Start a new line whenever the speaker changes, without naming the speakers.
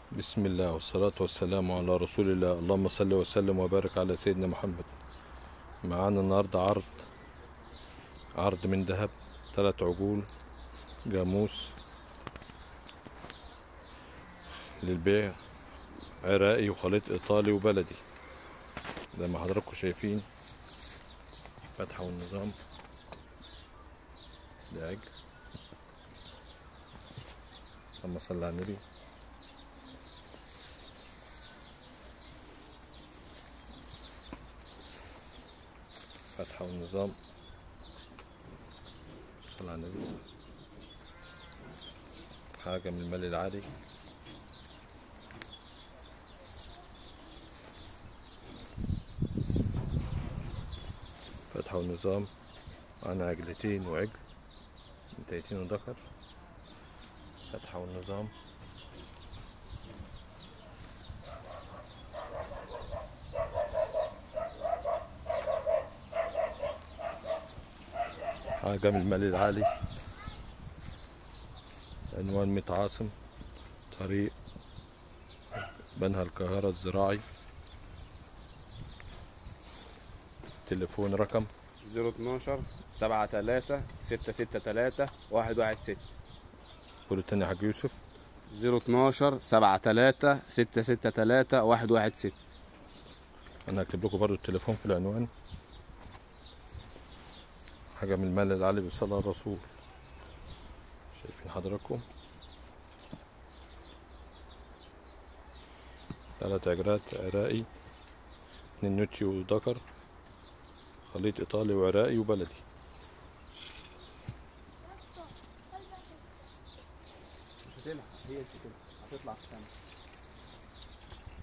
بسم الله والصلاة والسلام على رسول الله اللهم صل وسلم وبارك على سيدنا محمد معانا النهاردة عرض عرض من ذهب ثلاث عجول جاموس للبيع عراقي وخليط ايطالي وبلدي زي ما حضراتكم شايفين فتحة والنظام ده عجل اللهم صل على النبي فتحة والنظام صلى على النبي حاجة من المال العالي فتحة والنظام معانا عجلتين وعجل انتيتين وذكر فتحة والنظام حاجة من المال العالي عنوان ميت عاصم طريق بنها القاهرة الزراعي تليفون رقم
012 73 663 116
قول التاني يا حاج يوسف
012 73 663 116
انا هكتب لكم برضو التليفون في العنوان حاجة من المال العالي بالصلاة على الرسول شايفين حضراتكم ثلاث عجلات عراقي اتنين نوتي وذكر خليط ايطالي وعراقي وبلدي
مش هتلحق هي مش هتلحق هتطلع في الثانية